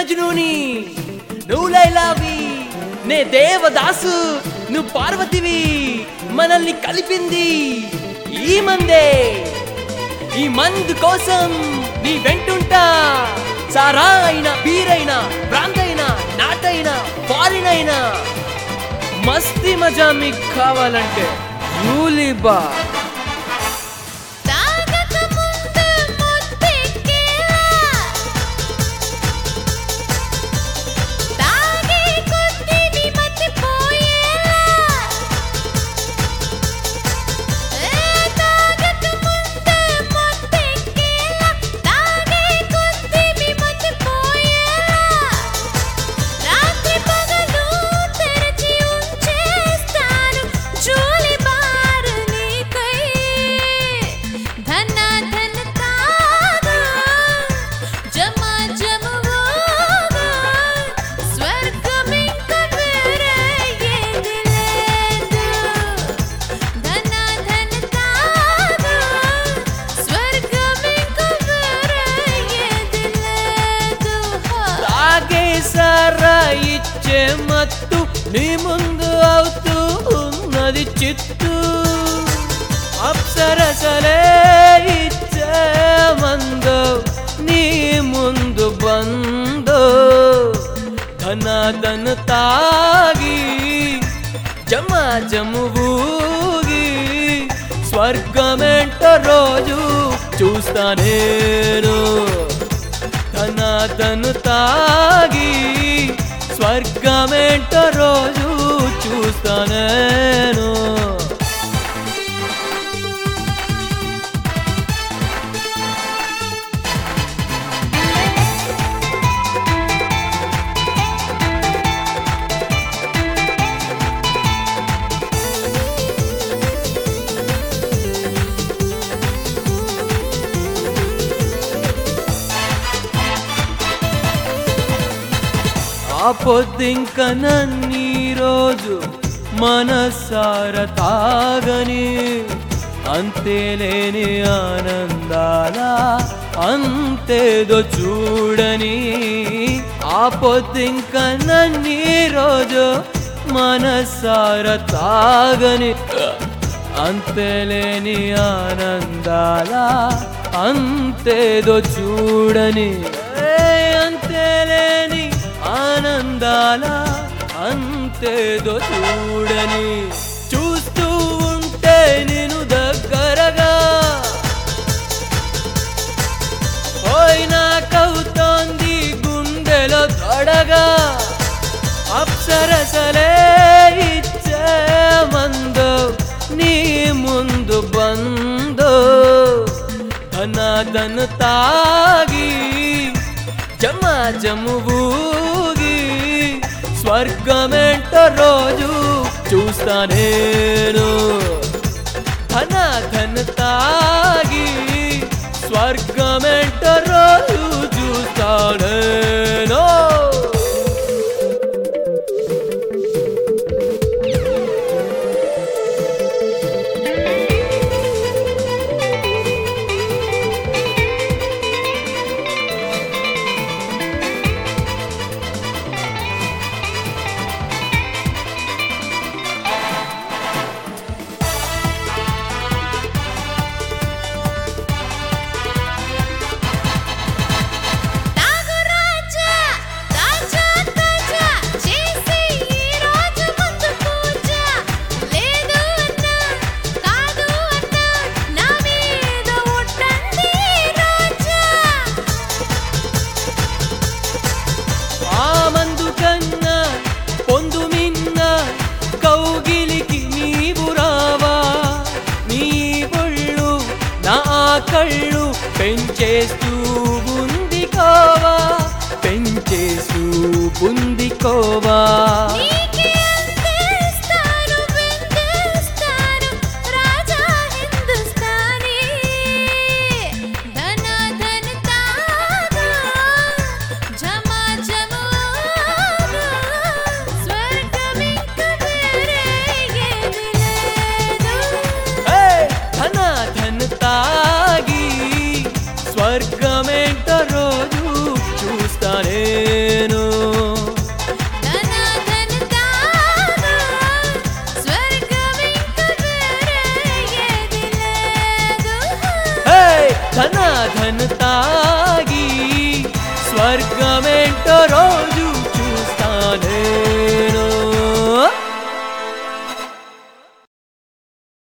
మజ్నుని నువ్వు లైలావి నే దేవదాసు నువ్వు పార్వతివి మనల్ని కలిపింది ఈ మందే ఈ మందు కోసం నీ వెంటుంటా సారా అయినా బీరైనా బ్రాందైనా నాటైనా ఫారిన్ అయినా మస్తి మజా మీకు కావాలంటే యూలిబా తాగక ముందు ముద్దెక్కేలా తాగే కొద్దీ నీ మతిపోయేలా ఏ తాగక ముందు ముద్దెక్కేలా తాగే కొద్దీ నీ మతిపోయేలా రాత్రి పగలు తెరచి ఉంచేస్తాను జూలి బారు నీకై ధన ధన తాగు జమ జమవోగు స్వర్గం ఇంక వేరే ఏది లేదు ధన ధన తాగు స్వర్గం ఇంక వేరే ఏది లేదు తాగే సారా ఇచ్చే మత్తు నీ ముందు అవుతూ ఉన్నది చిత్తు అప్సరసలే ఇచ్చే మందు నీ ముందు బందో ధన ధన తాగి జమ జము ఊగి స్వర్గమేంట రోజు చూస్తా నేను ధనాదను తాగి స్వర్గమేంట రోజు చూస్తా నేను ఆ పొద్దింక నన్నీ రోజు మనసార తాగని అంతేలేని ఆనందాల అంతేదో చూడని ఆ పొద్దింక నన్నీ రోజు మనసార తాగని అంతేలేని ఆనందాల అంతేదో చూడని ఏ అంతేలేని ఆనందాల అంతేదో చూడని చూస్తూ ఉంటే నేను దగ్గరగా ఓయ్ నాకవుతోంది గుండెలో తొడగా అప్సరసలే ఇచ్చే మందు నీ ముందు బందో ధనాదను తాగి జమ జము ఊగి స్వర్గమేంట రోజు చూస్తా నేను ధన ధన తాగి స్వర్గమేంట రోజు చూస్తా నేను తాగు రాజా తాజా తాజా చేసి ఈ రోజు ముందు పూజ లేదు అన్నా కాదు అన్నా నా మీద ఉండండి రోజా ఆ మందు కన్నా పొందు మిన్న కౌగిలికి నీవు రావా నీ ఒళ్ళు నా కళ్ళు పెంచేస్తూ ఉంది కోవా పెంచేస్తూ ఉంది కోవా నీకే అందిస్తాను విందిస్తాను రాజా హిందుస్తానీ ధన ధన తాగు జమ జమోగు స్వర్గం ఇంక వేరే ఏది లేదు ఏ ధన ధన తాగి స్వర్గమేంట రోజు చూస్తా నేను ధన ధన తాగి స్వర్గమేంటో రో